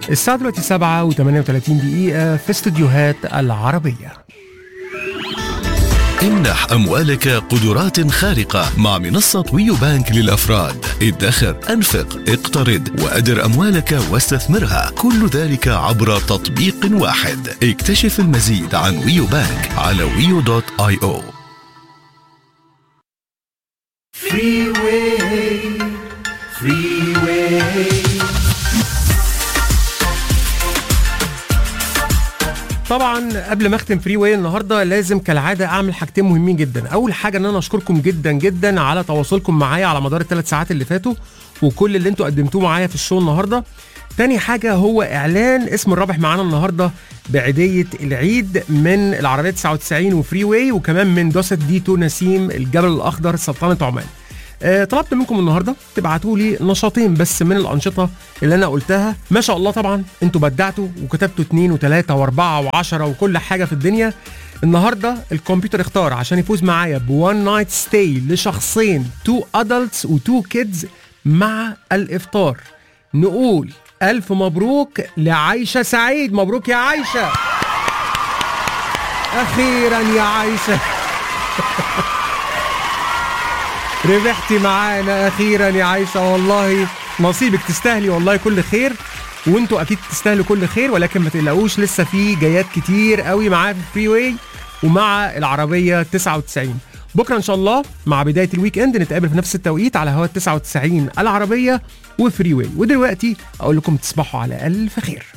الساعة دلوقتي 7 و38 دقيقة في استوديوهات العربية امنح أموالك قدرات خارقة مع منصة ويو بانك للأفراد ادخر أنفق اقترض وأدر أموالك واستثمرها كل ذلك عبر تطبيق واحد اكتشف المزيد عن ويو بانك على ويو دوت اي او طبعا قبل ما اختم فري واي النهارده لازم كالعاده اعمل حاجتين مهمين جدا اول حاجه ان انا اشكركم جدا جدا على تواصلكم معايا على مدار الثلاث ساعات اللي فاتوا وكل اللي انتوا قدمتوه معايا في الشو النهارده تاني حاجة هو إعلان اسم الرابح معانا النهاردة بعيدية العيد من العربية 99 وفري واي وكمان من دوسة ديتو نسيم الجبل الأخضر سلطنة عمان آه، طلبت منكم النهارده تبعتوا لي نشاطين بس من الانشطه اللي انا قلتها ما شاء الله طبعا انتوا بدعتوا وكتبتوا اتنين وتلاته واربعه وعشره وكل حاجه في الدنيا النهارده الكمبيوتر اختار عشان يفوز معايا بوان نايت ستاي لشخصين تو ادلتس وتو كيدز مع الافطار نقول الف مبروك لعايشه سعيد مبروك يا عايشه اخيرا يا عايشه ربحتي معانا اخيرا يا عايشه والله نصيبك تستاهلي والله كل خير وانتوا اكيد تستاهلوا كل خير ولكن ما تقلقوش لسه في جايات كتير قوي معايا في الفري واي ومع العربيه 99 بكره ان شاء الله مع بدايه الويك اند نتقابل في نفس التوقيت على هوا 99 العربيه وفري واي ودلوقتي اقول لكم تصبحوا على الف خير